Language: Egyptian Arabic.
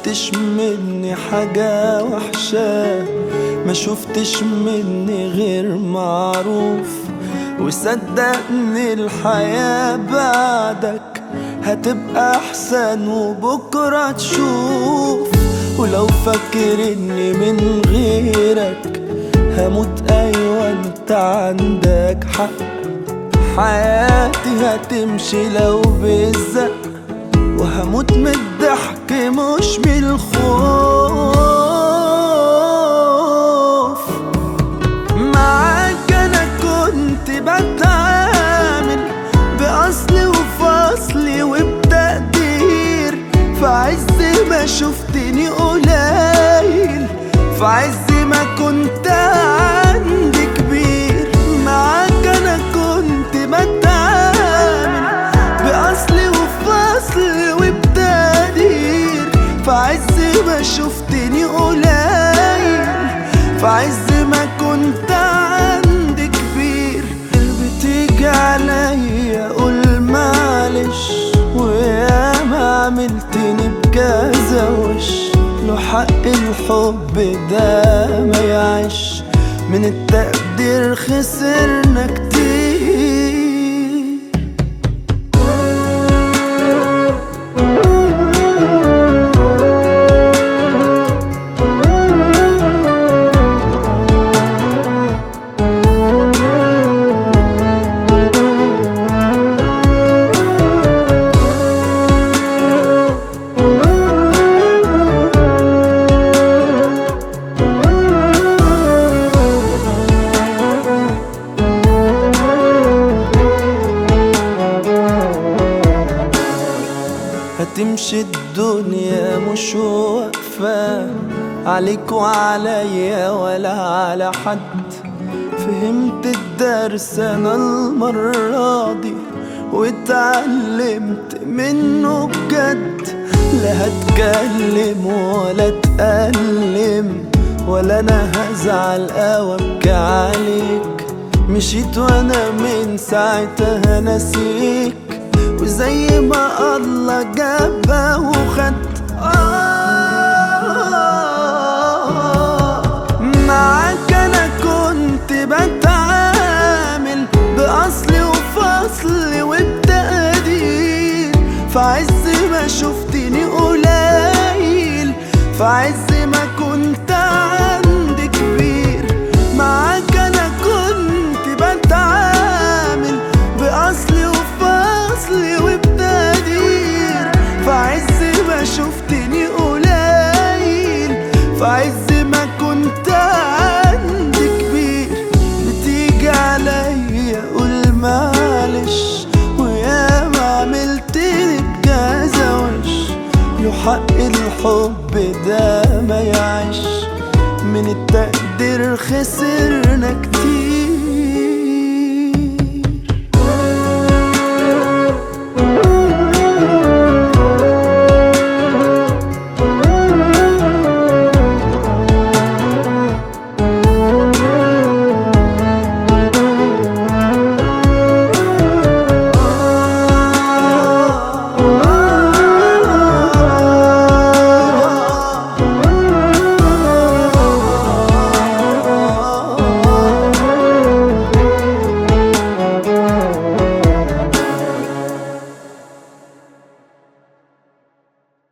شفتش مني حاجة وحشة ما شفتش مني غير معروف وصدقني الحياة بعدك هتبقى أحسن وبكرة تشوف ولو فاكر إني من غيرك هموت أيوة أنت عندك حق حياتي هتمشي لو بالزق وهموت من الضحك مش من الخوف معاك انا كنت بتعامل باصلي وفصلي وبتقدير في عز ما شفتني قليل في عز ما كنت عندي كبير معاك انا كنت بتعامل باصلي وفصلي وبتقدير في عز ما شفتني قليل في عز ما كنت عندي كبير بتيجي عليا اقول معلش ويا ما عملتني بكذا وش له حق الحب ده ما يعيش من التقدير خسرنا كتير هتمشي الدنيا مش واقفة عليك وعليا ولا على حد فهمت الدرس انا المرة دي واتعلمت منه بجد لا هتكلم ولا اتألم ولا انا هزعل او ابكي عليك مشيت وانا من ساعتها نسيك وزي ما الله جابه وخد آه معاك انا كنت بتعامل باصلي وفصلي وبتقدير في عز ما شفتني قليل في عز ما كنت عندي كبير معاك انا كنت بتعامل باصلي وفصلي وبتقدير في عز ما شفتني قليل في عز ما كنت عندي كبير بتيجي عليا اقول معلش ويا ما عملتني بكذا وش له حق الحب ده ما يعيش من التقدير خسرنا كتير